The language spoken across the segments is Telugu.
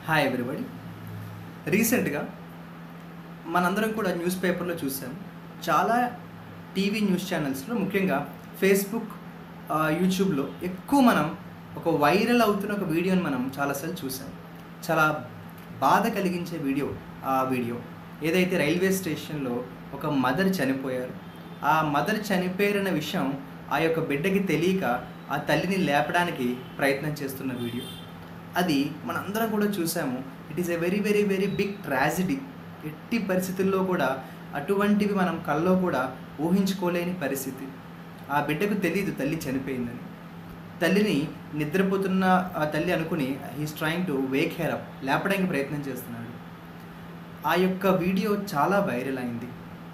హాయ్ ఎవ్రీబడి రీసెంట్గా మనందరం కూడా న్యూస్ పేపర్లో చూసాం చాలా టీవీ న్యూస్ ఛానల్స్లో ముఖ్యంగా ఫేస్బుక్ ఆ, యూట్యూబ్లో ఎక్కువ మనం ఒక వైరల్ అవుతున్న ఒక వీడియోని మనం చాలాసార్లు చూసాం చాలా బాధ కలిగించే వీడియో ఆ వీడియో ఏదైతే రైల్వే స్టేషన్లో ఒక మదర్ చనిపోయారు ఆ మదర్ చనిపోయారన్న విషయం ఆ యొక్క బిడ్డకి తెలియక ఆ తల్లిని లేపడానికి ప్రయత్నం చేస్తున్న వీడియో అది మనందరం కూడా చూసాము it is a very very very big tragedy ఎట్టి పరిస్థితుల్లో కూడా అటువంటివి మనం కల్లో కూడా ఊహించుకోలేని పరిస్థితి ఆ బిడ్డకు తెలియదు తల్లి చనిపోయిందని తల్లిని నిద్రపోతున్న ఆ తల్లి అనుకుని he's trying to wake her up లేపడానికి ప్రయత్నం చేస్తున్నాడు ఆ యొక్క వీడియో చాలా వైరల్ అయింది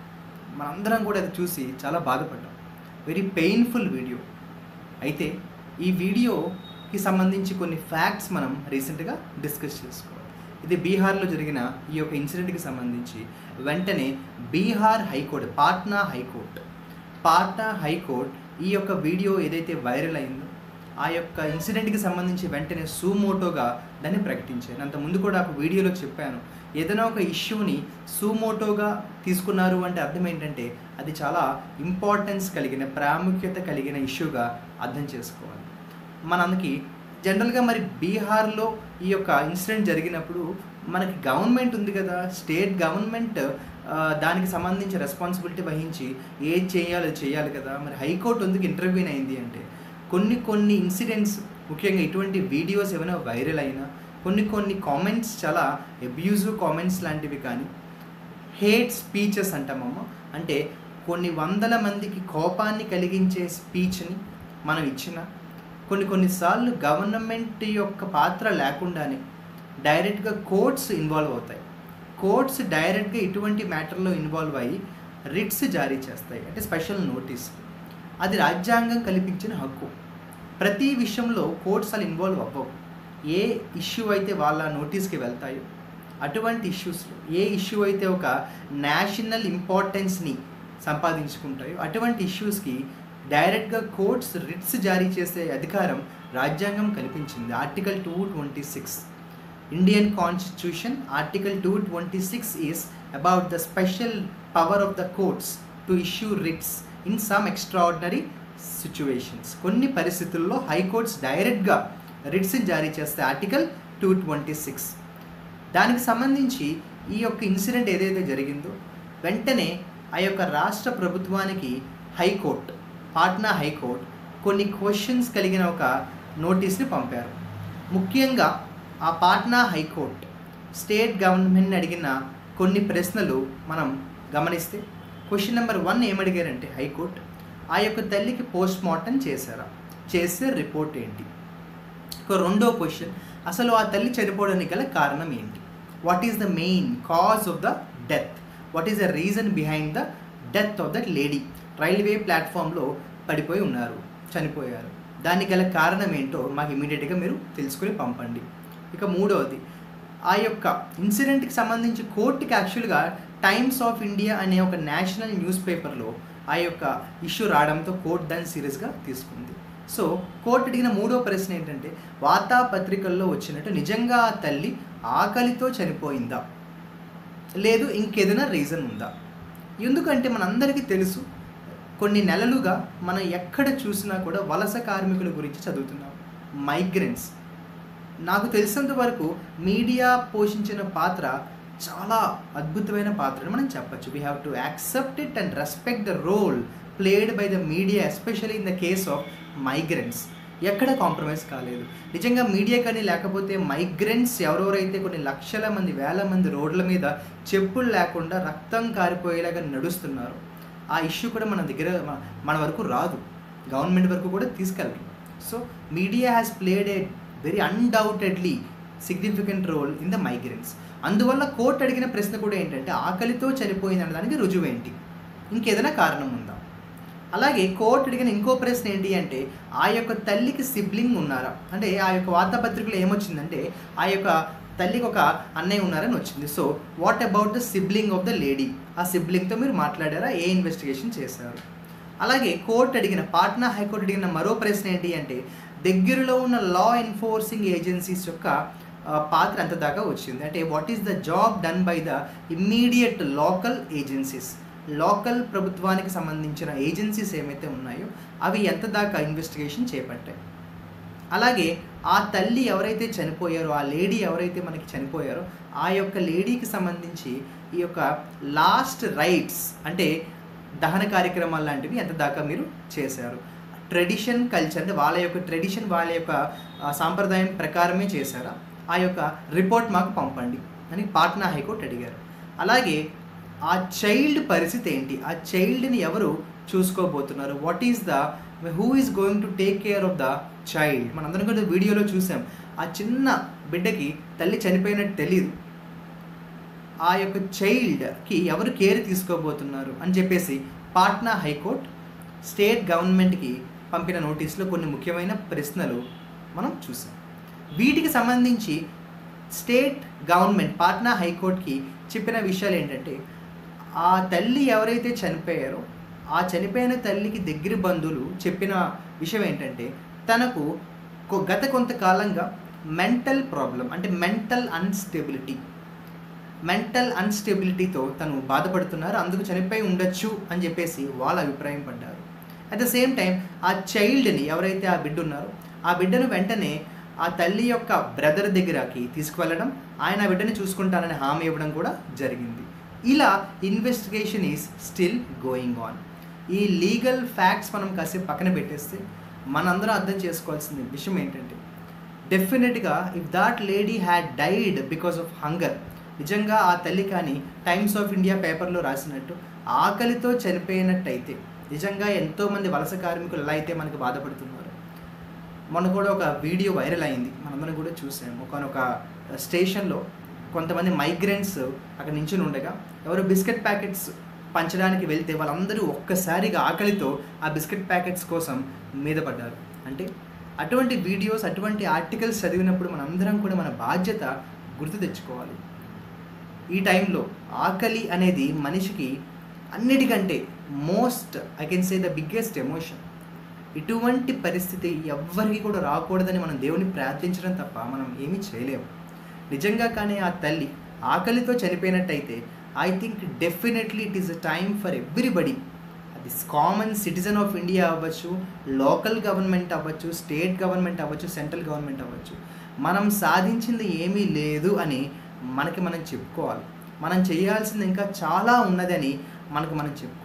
మనందరం కూడా అది చూసి చాలా బాధపడ్డాం వెరీ పెయిన్ఫుల్ వీడియో అయితే ఈ వీడియోకి సంబంధించి కొన్ని ఫ్యాక్ట్స్ మనం రీసెంట్గా డిస్కస్ చేసుకోవాలి ఇది బీహార్లో జరిగిన ఈ యొక్క ఇన్సిడెంట్కి సంబంధించి వెంటనే Bihar high court Patna high court Patna high court ఈ యొక్క వీడియో ఏదైతే వైరల్ అయిందో ఆ యొక్క ఇన్సిడెంట్కి సంబంధించి వెంటనే సూమోటోగా దాన్ని ప్రకటించాను అంత ముందు కూడా ఒక వీడియోలో చెప్పాను ఏదైనా ఒక ఇష్యూని సూమోటోగా తీసుకున్నారు అంటే అర్థం ఏంటంటే అది చాలా ఇంపార్టెన్స్ కలిగిన ప్రాముఖ్యత కలిగిన ఇష్యూగా అర్థం చేసుకోవాలి మనందరికి జనరల్గా మరి బీహార్లో ఈ యొక్క ఇన్సిడెంట్ జరిగినప్పుడు మనకి గవర్నమెంట్ ఉంది కదా స్టేట్ గవర్నమెంట్ ఆ, దానికి సంబంధించి రెస్పాన్సిబిలిటీ వహించి ఏది చేయాలో అది చేయాలి కదా మరి హైకోర్టు ఎందుకు ఇంటర్వ్యూన్ అయింది అంటే కొన్ని కొన్ని ఇన్సిడెంట్స్ ముఖ్యంగా ఇటువంటి వీడియోస్ ఏమైనా వైరల్ అయినా కొన్ని కొన్ని కామెంట్స్ చాలా అబ్యూజివ్ కామెంట్స్ లాంటివి కానీ హేట్ స్పీచెస్ అంటామమ్మ అంటే కొన్ని వందల మందికి కోపాన్ని కలిగించే స్పీచ్ని మనం ఇచ్చిన కొన్ని కొన్నిసార్లు గవర్నమెంట్ యొక్క పాత్ర లేకుండానే డైరెక్ట్గా కోర్ట్స్ ఇన్వాల్వ్ అవుతాయి కోర్ట్స్ డైరెక్ట్గా ఇటువంటి మ్యాటర్లో ఇన్వాల్వ్ అయ్యి రిట్స్ జారీ చేస్తాయి అంటే స్పెషల్ నోటీస్ అది రాజ్యాంగం కల్పించిన హక్కు ప్రతి విషయంలో కోర్ట్స్ అలా ఇన్వాల్వ్ అవ్వవు ఏ ఇష్యూ అయితే వాళ్ళ నోటీస్కి వెళ్తాయో అటువంటి ఇష్యూస్లో ఏ ఇష్యూ అయితే ఒక నేషనల్ ఇంపార్టెన్స్ని సంపాదించుకుంటాయో అటువంటి ఇష్యూస్కి డైరెక్ట్గా కోర్ట్స్ రిట్స్ జారీ చేసే అధికారం రాజ్యాంగం కల్పించింది article two twenty six Indian constitution article two twenty six is about the special power of the courts to issue writs in some extraordinary situations కొన్ని పరిస్థితుల్లో హైకోర్ట్స్ డైరెక్ట్గా రిట్స్ జారీ చేస్తే ఆర్టికల్ టూ ట్వంటీ సిక్స్ దానికి సంబంధించి ఈ యొక్క ఇన్సిడెంట్ ఏదైతే జరిగిందో వెంటనే ఆ యొక్క రాష్ట్ర ప్రభుత్వానికి హైకోర్టు పాట్నా హైకోర్టు కొన్ని క్వశ్చన్స్ కలిగిన ఒక నోటీస్ని పంపారు ముఖ్యంగా ఆ పాట్నా హైకోర్టు స్టేట్ గవర్నమెంట్ని అడిగిన కొన్ని ప్రశ్నలు మనం గమనిస్తే క్వశ్చన్ నెంబర్ వన్ ఏమడిగారంటే హైకోర్టు ఆ యొక్క తల్లికి పోస్ట్ మార్టం చేశారా చేస్తే రిపోర్ట్ ఏంటి ఇక రెండో క్వశ్చన్ అసలు ఆ తల్లి చనిపోవడానికి గల కారణం ఏంటి what is the main cause of the death what is the reason behind the death of that lady railway ప్లాట్ఫామ్లో పడిపోయి ఉన్నారు చనిపోయారు దానికి గల కారణం ఏంటో మాకు ఇమీడియట్గా మీరు తెలుసుకుని పంపండి ఇక మూడవది ఆ యొక్క ఇన్సిడెంట్కి సంబంధించి కోర్టుకి యాక్చువల్గా టైమ్స్ ఆఫ్ ఇండియా అనే ఒక నేషనల్ న్యూస్ పేపర్లో ఆ యొక్క ఇష్యూ రావడంతో కోర్టు దాన్ని సీరియస్గా తీసుకుంది సో కోర్టు అడిగిన మూడో ప్రశ్న ఏంటంటే వార్తాపత్రికల్లో వచ్చినట్టు నిజంగా ఆ తల్లి ఆకలితో చనిపోయిందా లేదు ఇంకేదైనా రీజన్ ఉందా ఎందుకంటే మనందరికీ తెలుసు కొన్ని నెలలుగా మనం ఎక్కడ చూసినా కూడా వలస కార్మికుల గురించి చదువుతున్నాం మైగ్రెంట్స్ నాకు తెలిసినంత వరకు మీడియా పోషించిన పాత్ర చాలా అద్భుతమైన పాత్ర అని మనం చెప్పచ్చు we have to accept it and respect the role played by the media especially in the case of migrants ఎక్కడ కాంప్రమైజ్ కాలేదు నిజంగా మీడియా కానీ లేకపోతే మైగ్రెంట్స్ ఎవరెవరైతే కొన్ని లక్షల మంది వేల మంది రోడ్ల మీద చెప్పులు లేకుండా రక్తం కారిపోయేలాగా నడుస్తున్నారు ఆ ఇష్యూ కూడా మన దగ్గర మన- మన వరకు రాదు గవర్నమెంట్ వరకు కూడా తీసుకెళ్ళరు so media has played a very undoubtedly significant role in the migrants అందువల్ల కోర్టు అడిగిన ప్రశ్న కూడా ఏంటంటే ఆకలితో చనిపోయింది అనడానికి రుజువు ఏంటి ఇంకేదైనా కారణం ఉందా అలాగే కోర్టు అడిగిన ఇంకో ప్రశ్న ఏంటి అంటే ఆ యొక్క తల్లికి సిబ్లింగ్ ఉన్నారా అంటే ఆ యొక్క వార్తాపత్రికలో ఏమొచ్చిందంటే ఆ యొక్క తల్లికి ఒక అన్నయ్య ఉన్నారని వచ్చింది so what about the sibling of the lady ఆ సిబ్లింగ్తో మీరు మాట్లాడారా ఏ ఇన్వెస్టిగేషన్ చేశారు అలాగే కోర్టు అడిగిన పాట్నా హైకోర్టు అడిగిన మరో ప్రశ్న ఏంటి అంటే దగ్గరలో ఉన్న లా ఎన్ఫోర్సింగ్ ఏజెన్సీస్ యొక్క ఆ, పాత్ర ఎంత దాకా వచ్చింది అంటే what is the job done by the immediate local agencies local ప్రభుత్వానికి సంబంధించిన ఏజెన్సీస్ ఏమైతే ఉన్నాయో అవి ఎంత దాకా ఇన్వెస్టిగేషన్ చేపట్టాయి అలాగే ఆ తల్లి ఎవరైతే చనిపోయారో ఆ లేడీ ఎవరైతే మనకి చనిపోయారో ఆ యొక్క లేడీకి సంబంధించి ఈ యొక్క లాస్ట్ రైట్స్ అంటే దహన కార్యక్రమాలు లాంటివి ఎంత దాకా మీరు చేశారు ట్రెడిషన్ కల్చర్ అంటే వాళ్ళ యొక్క ట్రెడిషన్ వాళ్ళ యొక్క ఆ, సాంప్రదాయం ప్రకారమే చేశారా ఆ యొక్క రిపోర్ట్ మాకు పంపండి అని పాట్నా హైకోర్టు అడిగారు అలాగే ఆ చైల్డ్ పరిస్థితి ఏంటి ఆ చైల్డ్ని ఎవరు చూసుకోబోతున్నారు what is the who is going to take care of the child మనందరం కూడా వీడియోలో చూసాం ఆ చిన్న బిడ్డకి తల్లి చనిపోయినట్టు తెలియదు ఆ యొక్క చైల్డ్కి ఎవరు కేర్ తీసుకోబోతున్నారు అని చెప్పేసి పాట్నా హైకోర్ట్ స్టేట్ గవర్నమెంట్కి పంపిన నోటీసులో కొన్ని ముఖ్యమైన ప్రశ్నలు మనం చూసాం వీటికి సంబంధించి స్టేట్ గవర్నమెంట్ పాట్నా హైకోర్టుకి చెప్పిన విషయాలు ఏంటంటే ఆ తల్లి ఎవరైతే చనిపోయారో ఆ చనిపోయిన తల్లికి దగ్గర బంధువులు చెప్పిన విషయం ఏంటంటే తనకు కొ- గత కొంతకాలంగా మెంటల్ ప్రాబ్లం అంటే మెంటల్ అన్స్టెబిలిటీ మెంటల్ అన్స్టెబిలిటీతో తను బాధపడుతున్నారు అందుకు చనిపోయి ఉండొచ్చు అని చెప్పేసి వాళ్ళ అభిప్రాయం పడ్డారు అట్ ద సేమ్ టైం ఆ చైల్డ్ని ఎవరైతే ఆ బిడ్డ ఉన్నారో ఆ బిడ్డను వెంటనే ఆ తల్లి యొక్క బ్రదర్ దగ్గరకి తీసుకువెళ్ళడం ఆయన ఆ బిడ్డని చూసుకుంటానని హామీ ఇవ్వడం కూడా జరిగింది ఇలా investigation is still going on ఈ లీగల్ ఫ్యాక్ట్స్ మనం కాసేపు పక్కన పెట్టేస్తే మనందరం అర్థం చేసుకోవాల్సిన విషయం ఏంటంటే డెఫినెట్గా if that lady had died because of hunger నిజంగా ఆ తల్లి కానీ టైమ్స్ ఆఫ్ ఇండియా పేపర్లో రాసినట్టు ఆకలితో చనిపోయినట్టయితే నిజంగా ఎంతోమంది వలస కార్మికులు ఎలా అయితే మనకు బాధపడుతున్నారు మొన్న కూడా ఒక వీడియో వైరల్ అయింది మనందరం కూడా చూసాం ఒకనొక స్టేషన్లో కొంతమంది మైగ్రెంట్స్ అక్కడ నించుని ఉండగా ఎవరు బిస్కెట్ ప్యాకెట్స్ పంచడానికి వెళ్తే వాళ్ళందరూ ఒక్కసారిగా ఆకలితో ఆ బిస్కెట్ ప్యాకెట్స్ కోసం మీద పడ్డారు అంటే అటువంటి వీడియోస్ అటువంటి ఆర్టికల్స్ చదివినప్పుడు మనందరం కూడా మన బాధ్యత గుర్తు తెచ్చుకోవాలి ఈ టైంలో ఆకలి అనేది మనిషికి అన్నిటికంటే most I can say the biggest emotion ఇటువంటి పరిస్థితి ఎవ్వరికి కూడా రాకూడదని మనం దేవుని ప్రార్థించడం తప్ప మనం ఏమీ చేయలేము నిజంగా కానీ ఆ తల్లి ఆకలితో చనిపోయినట్టయితే I think definitely it is a time for everybody అది కామన్ సిటిజన్ ఆఫ్ ఇండియా అవ్వచ్చు లోకల్ గవర్నమెంట్ అవ్వచ్చు స్టేట్ గవర్నమెంట్ అవ్వచ్చు సెంట్రల్ గవర్నమెంట్ అవ్వచ్చు మనం సాధించింది ఏమీ లేదు అని మనకి మనం చెప్పుకోవాలి మనం చేయాల్సింది ఇంకా చాలా ఉన్నదని మనకు మనం చెప్పుకోవాలి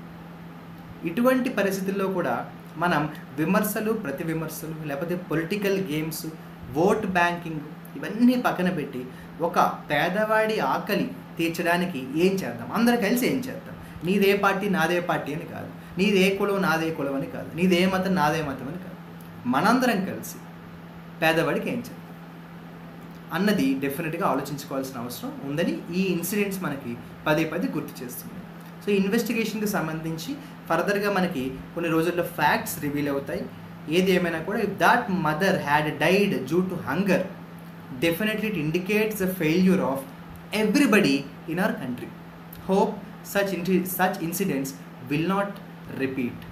ఇటువంటి పరిస్థితుల్లో కూడా మనం విమర్శలు ప్రతి విమర్శలు లేకపోతే పొలిటికల్ గేమ్స్ ఓట్ బ్యాంకింగ్ ఇవన్నీ పక్కన పెట్టి ఒక పేదవాడి ఆకలి తీర్చడానికి ఏం చేద్దాం అందరం కలిసి ఏం చేద్దాం నీదే పార్టీ నాదే పార్టీ అని కాదు నీదే కులం నాదే కులం అని కాదు నీదే మతం నాదే మతం అని కాదు మనందరం కలిసి పేదవాడికి ఏం చేద్దాం అన్నది డెఫినెట్గా ఆలోచించుకోవాల్సిన అవసరం ఉందని ఈ ఇన్సిడెంట్స్ మనకి పదే పదే గుర్తు చేస్తుంది సో ఇన్వెస్టిగేషన్కి సంబంధించి ఫర్దర్గా మనకి కొన్ని రోజుల్లో ఫ్యాక్ట్స్ రివీల్ అవుతాయి ఏది ఏమైనా కూడా if that mother had died due to hunger definitely it indicates the failure of everybody in our country hope such inci- such incidents will not repeat